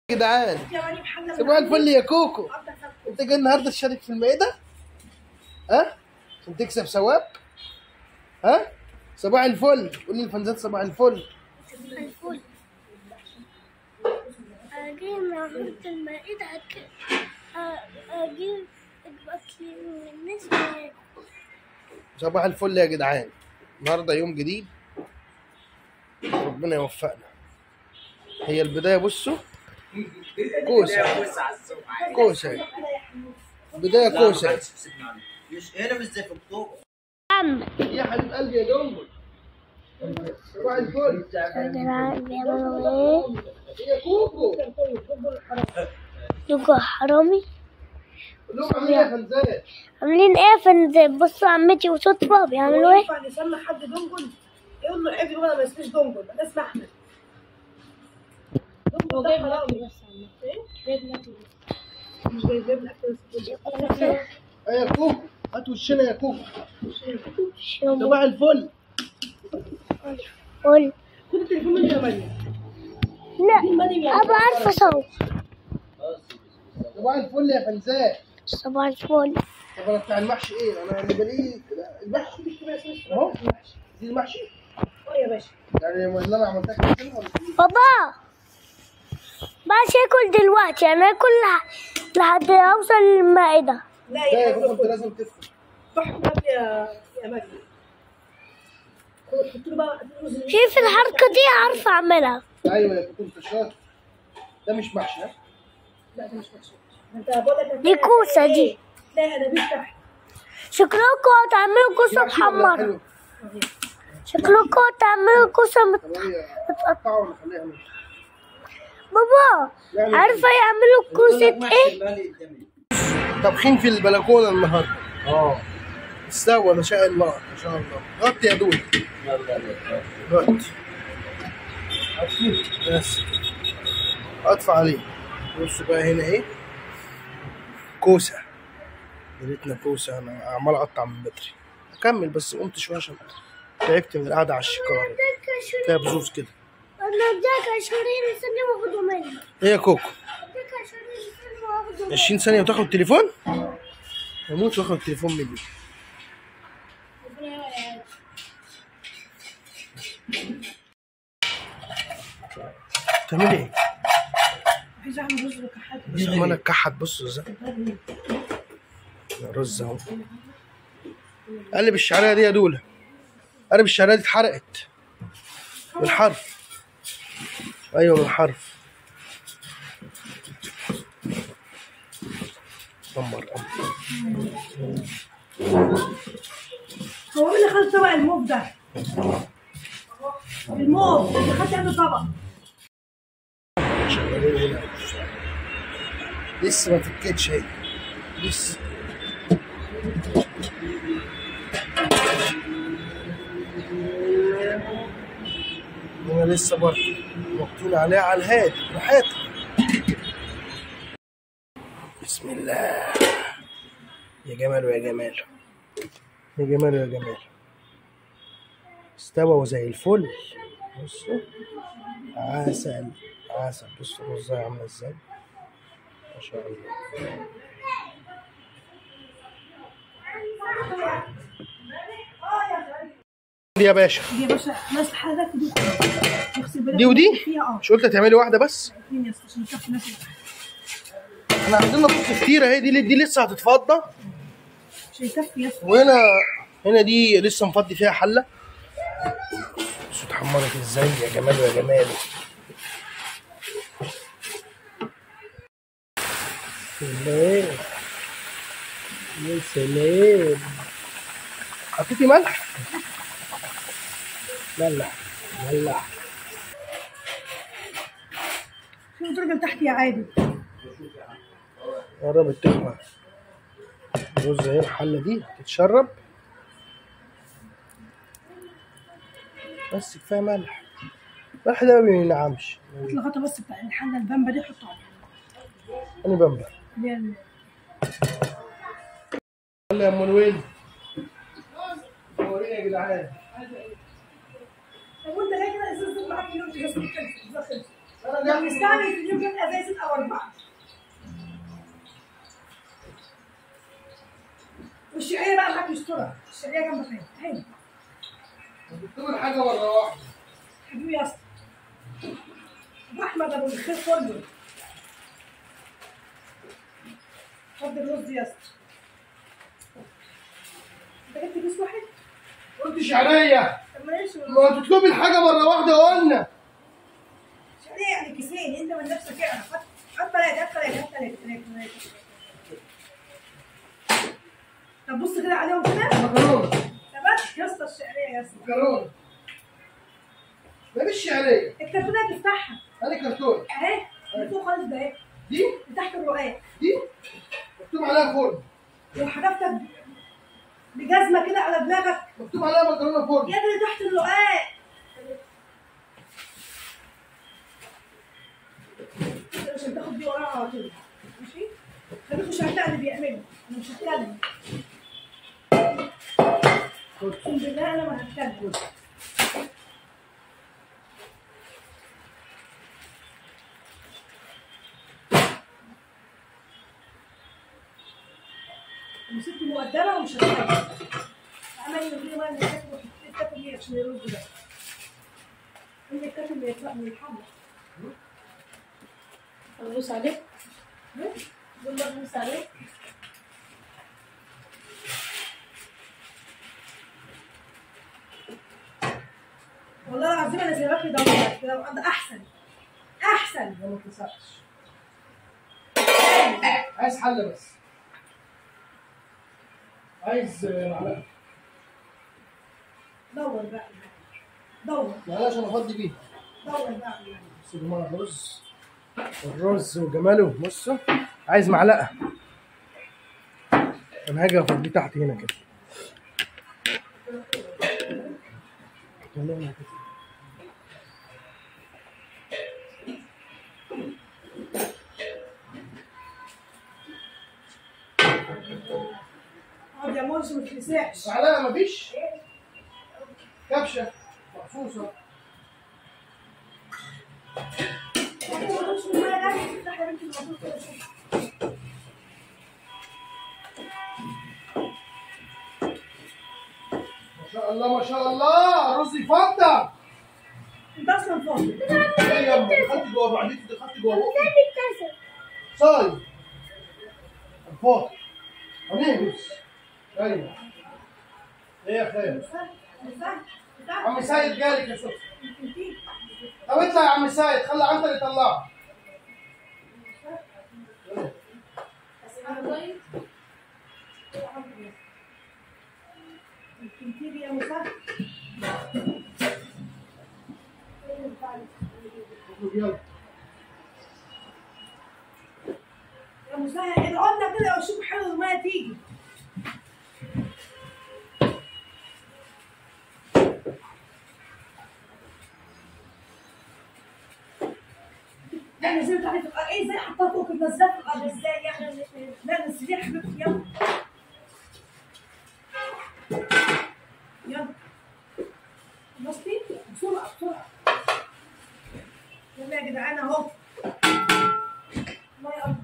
يا جدعان صباح الفل يا كوكو انت جاي النهارده تشارك في المائده ها عشان تكسب ثواب ها صباح الفل قول للفانزات صباح الفل الفل أجيب النهاردة المائدة أك- أ- أجيب أكل من الناس وياكل. صباح الفل يا جدعان النهارده يوم جديد ربنا يوفقنا هي البدايه بصوا كوسه كوسه بدايه كوسه مش هنا مش زي في اكتوبر عم يا حبيب قلبي يا دنبل صباح الفل يا جدعان بيعملوا إيه؟ يا كوكو لقوا حرامي قول لهم عاملين ايه يا فانزات عاملين إيه فن بصوا عمتي وصدفة بيعملوا إيه؟ ينفع نسمي حد دنجل يقول له عيب بقى ما اسميش دنجل ده اسمه احمد دنجل ده حرام ايه؟ مش جايب لك بس ايه يا كوكو هات وشنا يا كوكو شو صباح الفل قول خد التليفون من يا مريم لا أبقى عارفة صوت صباح الفل يا فانزات صباح الفل طب انا بتاع المحشي ايه انا اللي بلاقيه كده المحشي اهو دي المحشي اه يا باشا يعني اللي انا عملتها كده حلوة ولا إيه؟ بابا بس اكل دلوقتي انا اكل لح- لحد اوصل للمائدة لا لا يا يا كوكو حبيبي انت لازم تفهم تحكم قبل يا يا مريم خد- حط له بقى رز شايف الحركة دي عارفة اعملها ايوه يا كوكو انت شاطر ده مش محشي ها لا ده مش مكسور انت بقول لك دي كوسة دي لا انا مش تحت شكلكم هتعملوا كوسة محشي ولا محمرة حلو؟ شكلكم هتعملوا كوسة مت... طب هي اقطعها ولا خليها مش بابا يعني عارفة يعملوا كوسة ايه؟ مالي قدامي طابخين في البلكونه النهارده اه استوى ما شاء الله ما شاء الله غطي يا دود غطي بس اطفى عليه بصوا بقى هنا ايه كوسه جريتنا كوسه انا عمال اقطع من بدري اكمل بس قمت شويه عشان تعبت من القعده على الشكاره فيها بزوز كده انا اداك عشرين سنة واخده منك ايه يا كوكو اداك عشرين سنة واخده منك 20 ثانيه وتاخد التليفون هموت واخد التليفون مني تعملي ايه؟ عايز اعمل رز وكحات بص عمال اتكحت بص ازاي رز اهو قلب الشعريه دي يا دوله قلب الشعريه دي اتحرقت من الحرف ايوه من الحرف دمر هو مين اللي خد طبق الموف ده؟ الموف اللي خد عنده طبق شغالين هنا لسه ما فكتش هي لسه هنا لسه برضه واقفين عليها على الهادي براحتها بسم الله يا جماله يا جماله يا جماله يا جماله استوى زي الفل بصوا عسل عسل بصوا الرزاية عاملة ازاي ما شاء الله دي يا باشا دي يا باشا ناس حالك دي نغسل بالك دي ودي فيها اه مش قلت هتعملي واحدة بس اتنين يا اسطى عشان يكفي ناس احنا عندنا طبخ كتير اهي دي دي لسه هتتفضى عشان يكفي يا اسطى وهنا هنا دي لسه مفضي فيها حلة بصوا اتحمرت ازاي يا جمال يا جمال سلام يا سلام حطيتي ملح ملح ملح شوف الراجل تحت يا عادي قربت تخمر الرز اهي الحلة دي تتشرب بس كفاية ملح الملح ده ما بينعمش الغطا بس بتاع الحله البامبا دي حطه عليها انا بمبر اللي هي ال- يلا يا ام الويل وريني يا جدعان طب وانت ليه كده ازازه معاك اليوم تجسد انا لو جاي يستعمل في اليوم يبقى زي ست او اربعه والشعريه بقى معاك يسترها الشعريه جنبك اهي اهي بتكتب الحاجه مره واحده حبيبي يا اسطى واحمد ابو الخير كله خد الرز يا اسطى انت جبت كيس واحد؟ قلت شعريه طب ماشي ما تطلبي الحاجه مره واحده قلنا شعريه يعني كيسين انت من نفسك اعرف هات هات ثلاثه هات ثلاثه هات ثلاثه ثلاثه ثلاثه طب بص كده عليهم كده مكرونه ثبت يا اسطى الشعريه يا اسطى مكرونه ما مش شعريه الكرتونه تفتحها ادي كرتون اهي اللي فوق خالص ده اهي دي اللي تحت الرقاق دي مكتوب عليها فرن وحدفتك بجزمه كده على دماغك مكتوب عليها مكرونه فرن يد اللي تحت الرقاق عشان تاخد دي وراها على طول ماشي خليكوا شغال اللي بيعمله انا مش هتكلم اقسم بالله انا ما هتكلم وست مؤدبه ومش هتكلم عمل يقول بقى ان الكاتب الكاتب ايه عشان يرد ده ان الكاتب يطلع من الحمل ابوس عليك دول بقى بنص عليه والله العظيم انا سايباك يدور كده وقت احسن احسن ده ما تنساش عايز حله بس عايز معلقه دور بقى دور معلقه عشان افضي بيها دور بقى بصوا يا جماعه الرز الرز وجماله بصوا عايز معلقه انا هاجي افضيه تحت هنا كده كلمنا كده. اقعد يا مرش ما تتلسعش معلقه مفيش كبشه مخصوصه ما تقولوش من الميه ده افتح يا بنتي الموضوع كده شوف. ما شاء الله ما شاء الله الرز يفضل انت اصلا فاضي ايه يا أما؟ دخلت جوه بعدين دخلت جوه بقي بتكتسب صايم الفوق هنهبس ايوه ايه يا خير عم سيد جالك يا ستي طب اطلع يا عم سيد خلي عنتر يطلعه يا مسهل يلا يا مسهل ادعوا لنا كده وشوف حلو الميه تيجي يعني نزلت عليه في الارض ايه ازاي حطها فوق النزلات في الارض ازاي يعني لا نزليها يا حبيبتي يلا يلا خلصتي بسرعه بسرعه يلا يا جدعان اهو الله يقدر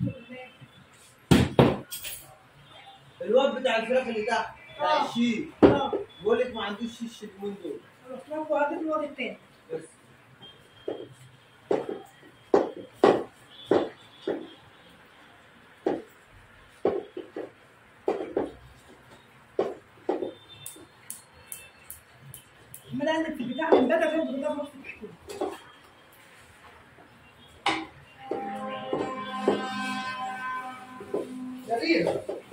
الواد بتاع الفراخ اللي تحت بتاع آه. الشيش اه بقول لك ما عندوش شيش اليومين دول خلاص نروح وهجيب الواد التاني بس عمال اقلب في البتاع من بدري كده بضرب نص الحكومه جميل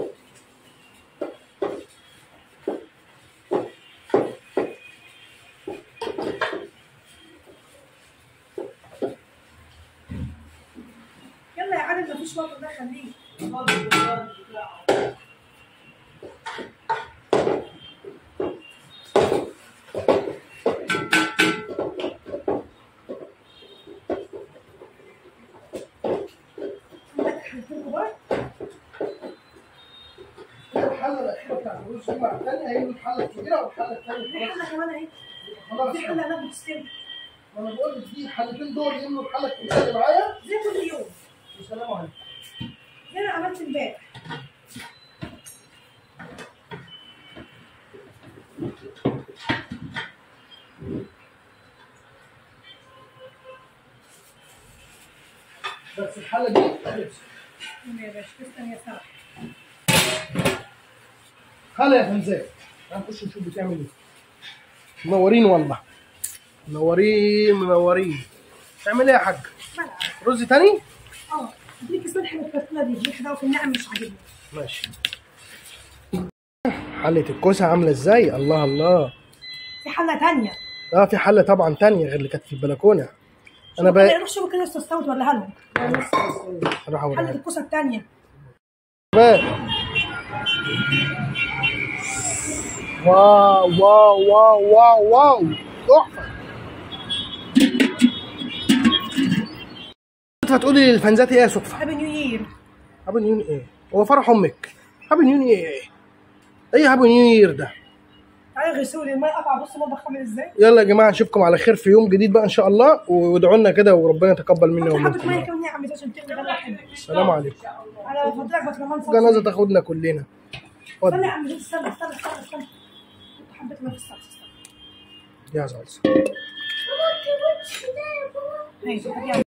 يلا يا عادل مفيش وقت ده خليه عندك حلتين كبار هي الحله الاخيره بتاعت الرز دي مع الثانيه هي الحله الكبيره والحله في الثانيه حله كمان اهي خلاص في حله هناك بتستوي ما انا بقول لك دي الحلتين دول يملوا الحله الكبيره اللي معايا زي كل يوم والسلام عليكم زي انا عملت امبارح بس الحله دي هتمسك. يا باشا تسلم يا ساره هلا يا فنزات تعال نخش نشوف بتعمل ايه منورين والله منورين منورين تعمل ايه يا حاج بلعب رز تاني اه اديك صلح الكرتونه دي دي حدا في النعم مش عاجبني ماشي حلة الكوسة عاملة ازاي الله الله في حله ثانيه اه في حلة طبعا تانية غير اللي كانت في البلكونة انا بقى روح شوف كده لسه استوت ولا لهم اروح حله اوريها الكوسه الثانيه بقى واو واو واو واو واو تحفة صدفة تقولي للفنزات ايه يا صدفة؟ هابي نيو يير هابي نيو ايه؟ هو فرح امك هابي نيو ايه؟ ايه هابي نيو يير ده؟ تعالى غسول الماء قطع بص المطبخ عامل ازاي يلا يا جماعه نشوفكم على خير في يوم جديد بقى ان شاء الله وادعوا لنا كده وربنا يتقبل منا حط حبه ومنكم ميه كمان يا عم عشان تغلي غلى حلو السلام عليكم انا بفضلك بطلمان جنازه تاخدنا كلنا استنى اتفضل يا عم زيد، استنى استنى استنى استنى حط حبه ميه في الصلصه استنى. يا صلصه بابا كبرت كده يا بابا هاي، هاي.